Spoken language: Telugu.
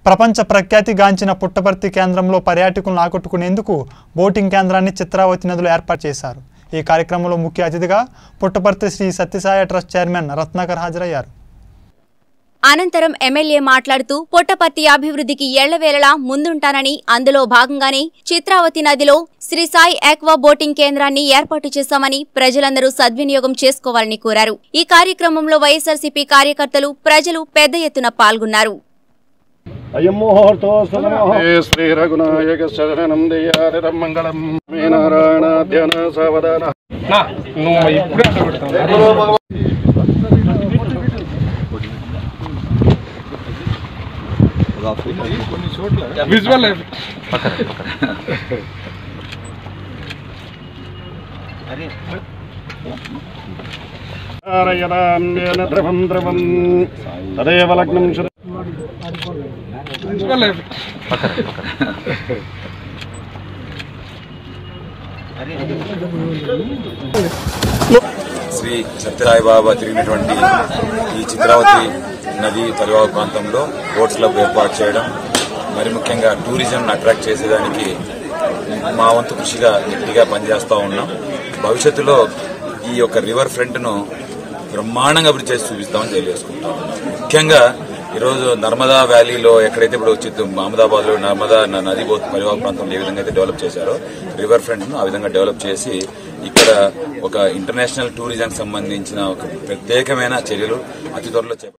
ప్రపంచ ప్రఖ్యాతిగాంచిన పుట్టపర్తి కేంద్రంలో పర్యాటకులను ఆకట్టుకునేందుకు బోటింగ్ కేంద్రాన్ని చిత్రావతి నదిలో ఏర్పాటు చేశారు ఈ కార్యక్రమంలో ముఖ్య అతిథిగా పుట్టపర్తి శ్రీ సత్యసాయి ట్రస్ట్ చైర్మన్ రత్నాకర్ హాజరయ్యారు అనంతరం ఎమ్మెల్యే మాట్లాడుతూ పుట్టపర్తి అభివృద్ధికి ఎళ్లవేళలా ముందుంటానని అందులో భాగంగానే చిత్రావతి నదిలో శ్రీ సాయి ఆక్వా బోటింగ్ కేంద్రాన్ని ఏర్పాటు చేశామని ప్రజలందరూ సద్వినియోగం చేసుకోవాలని కోరారు ఈ కార్యక్రమంలో వైఎస్ఆర్సీపీ కార్యకర్తలు ప్రజలు పెద్ద ఎత్తున పాల్గొన్నారు అయం ముహూర్తోస్తు నమః హే శ్రీ రఘునాయక శరణం దయారిరం మంగళం మే నారాయణ ధ్యాన సావధాన నా నువ్వు ఇప్పుడే అట్లా పెడతావు విజువల్ నారాయణాన్యేన ద్రవం ద్రవం తదేవ లగ్నం శుద్ధ విజువల్ శ్రీ సత్యరాయ బాబా తిరిగినటువంటి ఈ చిత్రావతి నది పరివాహక ప్రాంతంలో బోట్స్ క్లబ్ ఏర్పాటు చేయడం మరి ముఖ్యంగా టూరిజం అట్రాక్ట్ చేసేదానికి మా వంతు కృషిగా గట్టిగా పనిచేస్తూ ఉన్నాం భవిష్యత్తులో ఈ యొక్క రివర్ ఫ్రంట్ ను బ్రహ్మాండంగా అభివృద్ధి చేసి చూపిస్తామని తెలియజేసుకుంటాం ముఖ్యంగా ఈరోజు నర్మదా వ్యాలీలో ఎక్కడైతే ఇప్పుడు చిత్తూ అహ్మదాబాద్ లో నర్మదా న- నది బోత్ పరివాహక ప్రాంతంలో ఏ విధంగా అయితే డెవలప్ చేశారో రివర్ ఫ్రంట్ ను ఆ విధంగా డెవలప్ చేసి ఇక్కడ ఒక ఇంటర్నేషనల్ టూరిజం సంబంధించిన ఒక ప్రత్యేకమైన చర్యలు అతి త్వరలో చేప